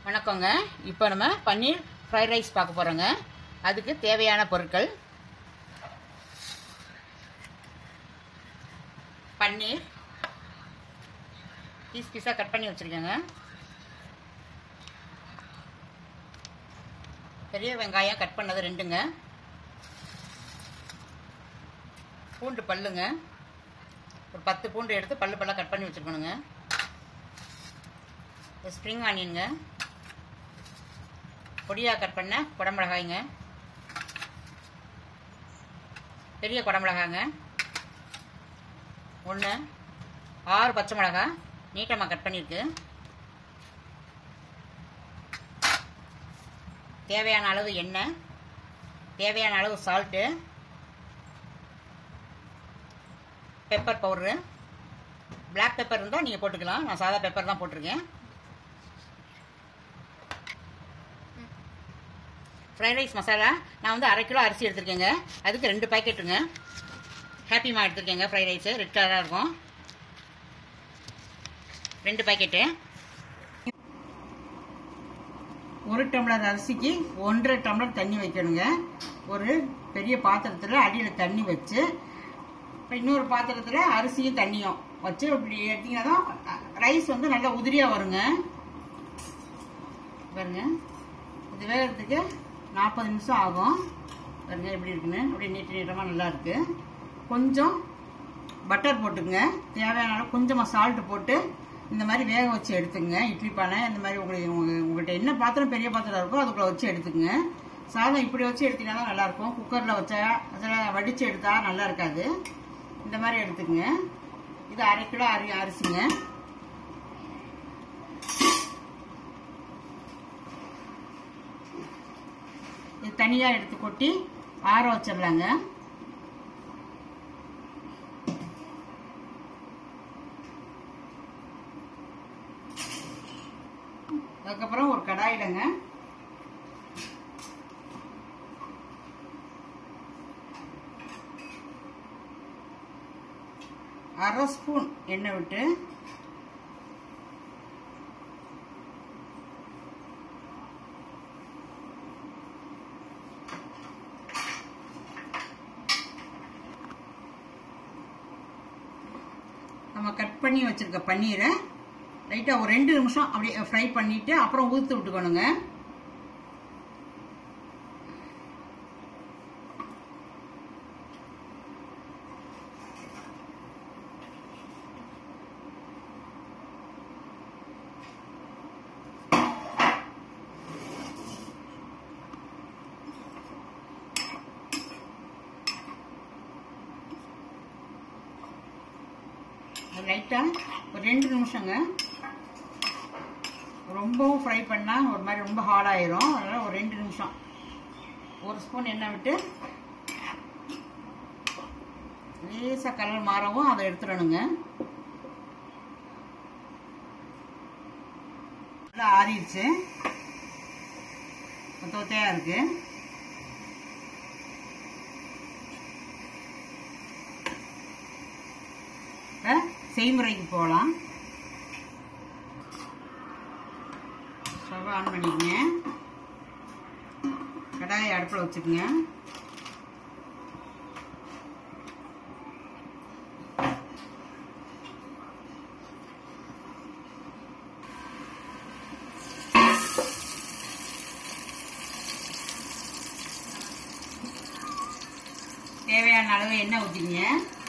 வணக்கங்க இப்போ நம்ம பன்னீர் ஃப்ரைட் ரைஸ் பார்க்க போகிறோங்க அதுக்கு தேவையான பொருட்கள் பன்னீர் பீஸ் பீஸாக கட் பண்ணி வச்சுருக்கேங்க பெரிய வெங்காயம் கட் பண்ணது ரெண்டுங்க பூண்டு பல்லுங்க ஒரு பத்து பூண்டு எடுத்து பல்லு பல்லாக கட் பண்ணி வச்சுருக்கணுங்க ஸ்ப்ரிங் ஆனியனுங்க பொடியாக கட் பண்ண குடமிளகாய்ங்க பெரிய குடமிளகாங்க ஒன்று ஆறு பச்சை மிளகா நீட்டமாக கட் பண்ணியிருக்கு தேவையான அளவு எண்ணெய் தேவையான அளவு salt pepper powder black pepper இருந்தால் நீங்கள் போட்டுக்கலாம் நான் சாதா பெப்பர் தான் போட்டிருக்கேன் ஃப்ரைட் ரைஸ் மசாலா நான் வந்து அரை கிலோ அரிசி எடுத்திருக்கேங்க அதுக்கு ரெண்டு பாக்கெட்டுங்க ஹாப்பிமா எடுத்திருக்கேங்க ஃப்ரைட் ரைஸு ரெட் கலராக இருக்கும் ரெண்டு பாக்கெட்டு ஒரு டம்ளர் அரிசிக்கு ஒன்றரை டம்ளர் தண்ணி வைக்கணுங்க ஒரு பெரிய பாத்திரத்தில் அடியில் தண்ணி வச்சு இன்னொரு பாத்திரத்தில் அரிசியும் தண்ணியும் வச்சு இப்படி எடுத்தீங்கன்னா தான் ரைஸ் வந்து நல்லா உதிரியாக வருங்க பாருங்க இது வேகிறதுக்கு நாற்பது நிமிஷம் ஆகும் பாருங்க எப்படி இருக்குன்னு அப்படியே நீட்ட நீட்டமாக நல்லா இருக்கு கொஞ்சம் பட்டர் போட்டுங்க தேவையான அளவு கொஞ்சமாக சால்ட் போட்டு இந்த மாதிரி வேக வச்சு எடுத்துங்க இட்லி பானை இந்த மாதிரி உங்களுக்கு உங்க- உங்கள்கிட்ட என்ன பாத்திரம் பெரிய பாத்திரம் இருக்கோ அதுக்குள்ள வச்சு எடுத்துங்க சாதம் இப்படி வச்சு எடுத்தீங்கன்னா தான் நல்லாயிருக்கும் குக்கரில் வச்சா அதில் வடித்து எடுத்தா நல்லா இருக்காது இந்த மாதிரி எடுத்துக்கங்க இது அரை கிலோ அரி அரிசிங்க இது தனியாக எடுத்து கொட்டி ஆற வச்சிடலாங்க அதுக்கப்புறம் ஒரு கடாயிலங்க அரை ஸ்பூன் எண்ணெய் விட்டு நம்ம கட் பண்ணி வச்சிருக்க பன்னீரை லைட்டாக ஒரு ரெண்டு நிமிஷம் அப்படியே ஃப்ரை பண்ணிட்டு அப்புறம் ஊற்று விட்டுக்கணுங்க லைட்டாக ஒரு ரெண்டு நிமிஷங்க ரொம்பவும் ஃப்ரை பண்ணால் ஒரு மாதிரி ரொம்ப ஹார்டாயிரும் அதனால் ஒரு ரெண்டு நிமிஷம் ஒரு ஸ்பூன் எண்ணெய் விட்டு லேசாக கலர் மாறவும் அதை எடுத்துடணுங்க நல்லா ஆறிடுச்சு கொத்த கொத்தையாக இருக்குது இப்ப செய்முறைக்கு போகலாம் ஸ்டவ் ஆன் பண்ணிக்கங்க கடாயை அடுப்பில் வச்சுக்கோங்க தேவையான அளவு எண்ணெய் ஊற்றிங்க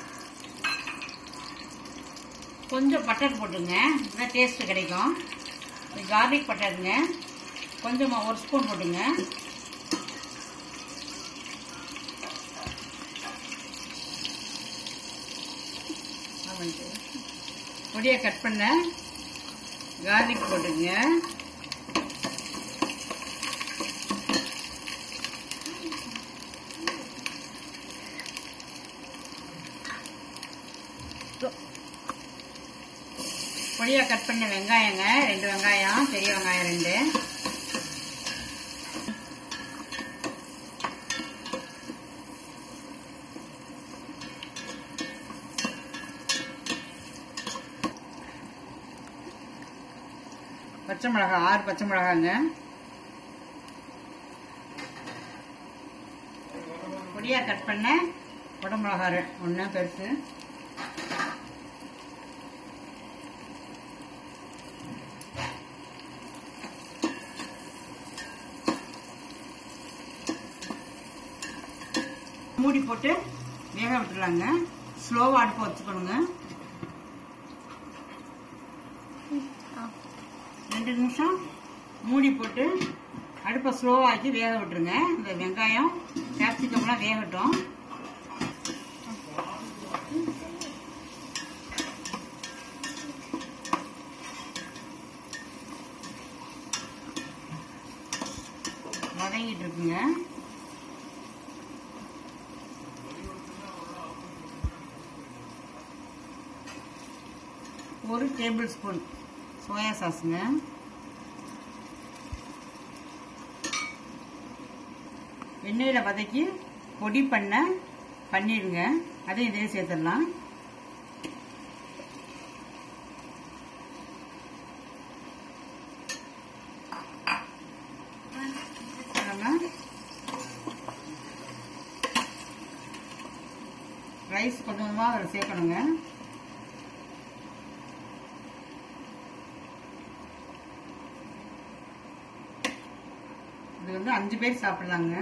கொஞ்சம் பட்டர் போட்டுங்க இதுதான் டேஸ்ட் கிடைக்கும் கார்லிக் பட்டருங்க கொஞ்சமாக ஒரு ஸ்பூன் போட்டுங்க பொடியாக கட் பண்ண கார்லிக் போட்டுங்க பொடியாக கட் பண்ண வெங்காயங்க ரெண்டு வெங்காயம் பெரிய வெங்காயம் ரெண்டு பச்சை மிளகாய் ஆறு பச்சை மிளகாங்க பொடியாக கட் பண்ண குடமிளகாய் ஒன்று பெருசு மூடி போட்டு வேக விட்டுலாங்க ஸ்லோவாக அடுப்பு வச்சுக்கணுங்க ரெண்டு நிமிஷம் மூடி போட்டு அடுப்பை ஸ்லோவாக்கி வேக விட்டுருங்க இந்த வெங்காயம் கேப்சிகம்லாம் வேகட்டும் வதங்கிட்டு இருக்குங்க ஒரு டேபிள் ஸ்பூன் சோயா சாஸுங்க எண்ணெயில் வதக்கி பொடி பண்ண பண்ணிடுங்க அதையும் இதையும் சேர்த்துடலாம் நம்ம ரைஸ் கொஞ்சம் கொஞ்சமாக அதில் சேர்க்கணுங்க இது வந்து அஞ்சு பேர் சாப்பிடலாங்க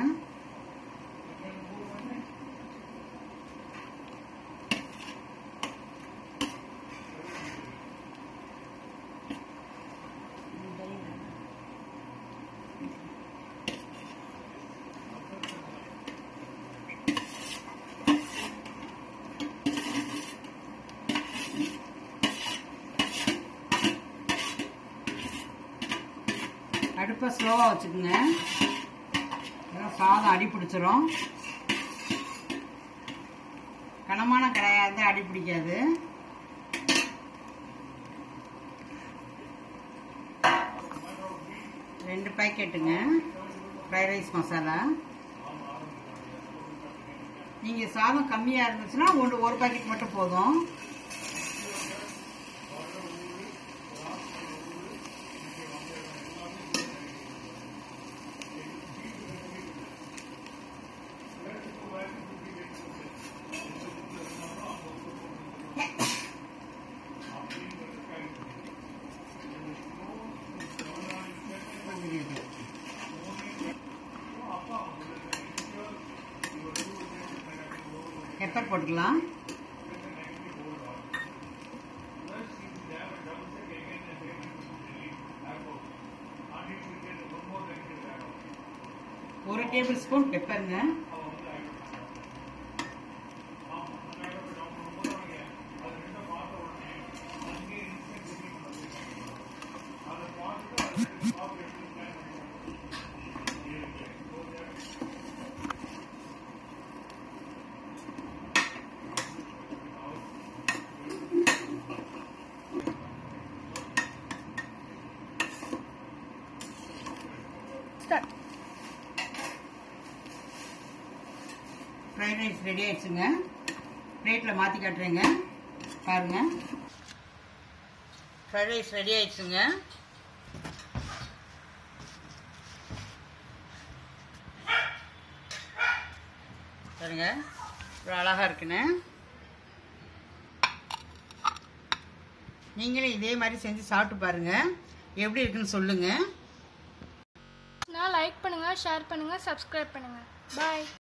அடுப்பை ஸ்லோவாக வச்சுக்கோங்க ஏன்னா சாதம் அடி பிடிச்சிரும் கனமான கடையாக இருந்தால் அடி பிடிக்காது ரெண்டு பாக்கெட்டுங்க ஃப்ரைட் ரைஸ் மசாலா நீங்கள் சாதம் கம்மியாக இருந்துச்சுன்னா ஒன்று ஒரு பாக்கெட் மட்டும் போதும் பெப்பர் போட்டுக்கலாம் ஒரு டேபிள் ஸ்பூன் பெப்பருங்க ஸ்டார்ட் ஃப்ரைட் ரைஸ் ரெடி ஆயிடுச்சுங்க பிளேட்டில் மாற்றி காட்டுறேங்க பாருங்க ஃப்ரைட் ரைஸ் ரெடி ஆயிடுச்சுங்க பாருங்க இவ்வளோ அழகாக இருக்குன்னு நீங்களும் இதே மாதிரி செஞ்சு சாப்பிட்டு பாருங்க எப்படி இருக்குன்னு சொல்லுங்கள் நான் லைக் பண்ணுங்கள் ஷேர் பண்ணுங்கள் சப்ஸ்கிரைப் பண்ணுங்கள் பாய்